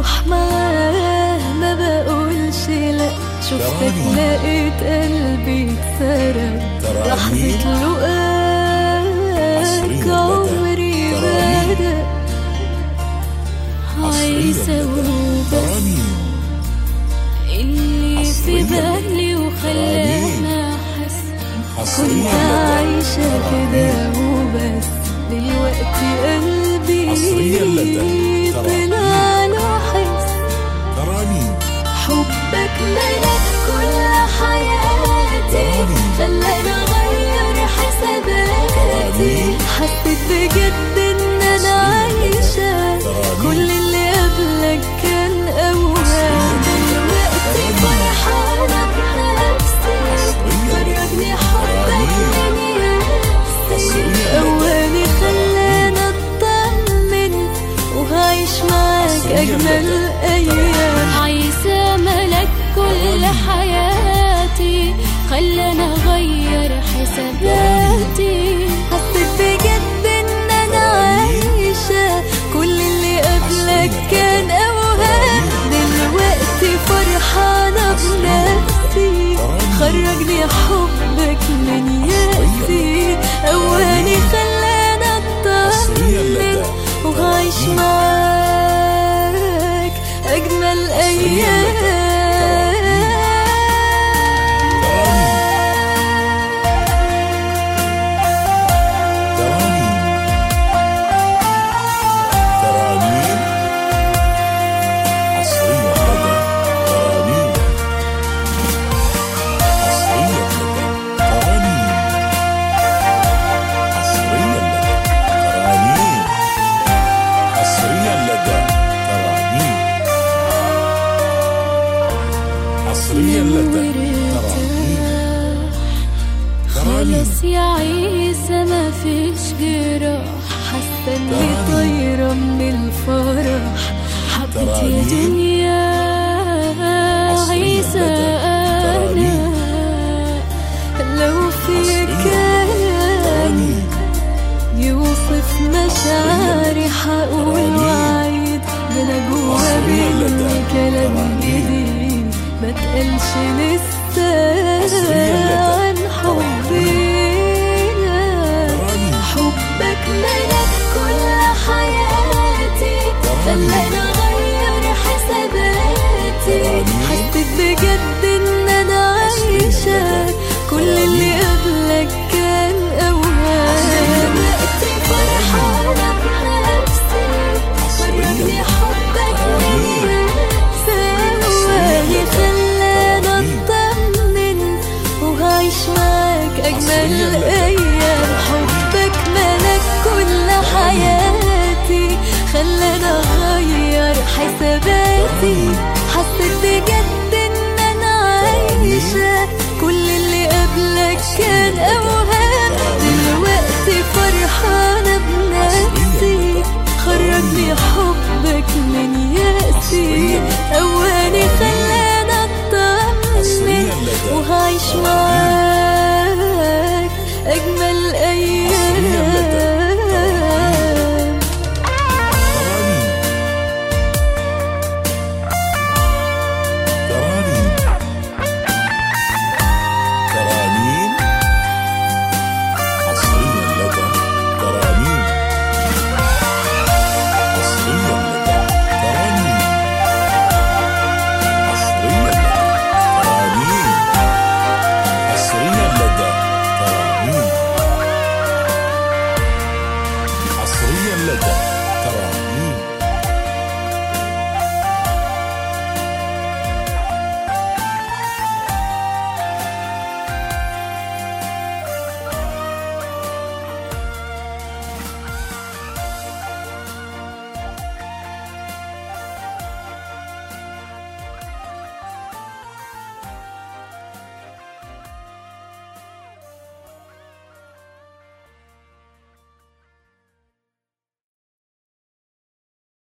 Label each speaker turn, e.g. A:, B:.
A: بروح معاه ما بقولش لا شفتك
B: تراني.
A: لقيت قلبي اتسرق
B: تراني.
A: لحظة
B: عصرية
A: لقاك
B: بدأ.
A: عمري
B: تراني.
A: بدأ عايزة وبس
B: ترانيم
A: اللي في
B: عصرية
A: بالي وخلاني أحس كنت
B: حصريا
A: عايشة كده وبس دلوقتي قلبي
B: عصريا لدى.
A: طلع له حس
B: ترانيم
A: حبك ملك كل حياتي
B: تراني.
A: خلاني اغير حساباتي حسيت بجد ان انا عايشة
B: تراني.
A: كل اللي قبلك كان اوهام دلوقتي فرحانة بنفسي فرجني حبك من ياسي اواني خلاني اطمن وهعيش معاك اجمل ايام عايزة ملك كل حياتي خلاني اغير حساباتي حسيت بجد ان انا عايشة كل اللي قبلك كان اوهام دلوقتي فرحانة بنفسي خرجني حبك من ياسي اواني خلاني اطمن وعايش معاك أجمل أيام
B: ترانيم ترانيم حصريا لدى ترانيم حصريا لدى ترانيم حصريا لدى ترانيم حصريا لدى ترانيم حصريا لدى ترانيم
A: خلاص يا عيسى ما فيش جراح حاسه اني
B: تراني.
A: طايره من الفرح حبيت يا
B: تراني.
A: دنيا
B: عصرية
A: عيسى
B: بدأ. تراني.
A: انا لو في
B: عصرية.
A: كلام
B: ترانيم
A: يوصف مشاعري حقول
B: تراني.
A: وعيد ده انا جوا
B: عصرية
A: مني
B: لدى.
A: كلام
B: تراني.
A: جديد ما تقلش لسه
B: عصرية لدى.
A: عن حبنا
B: تراني.
A: حبك ملك كل حياتي
B: تراني.
A: خلاني اغير حساباتي
B: تراني.
A: حسيت بجد ان انا عايشة
B: لدى.
A: كل
B: تراني.
A: اللي قبلك كان اوهام دلوقتي فرحانة بنفسي فرجني حبك من ثواني خلاني اطمن وهعيش معاك اجمل ايام حبك ملك كل حياتي خلاني اغير حساباتي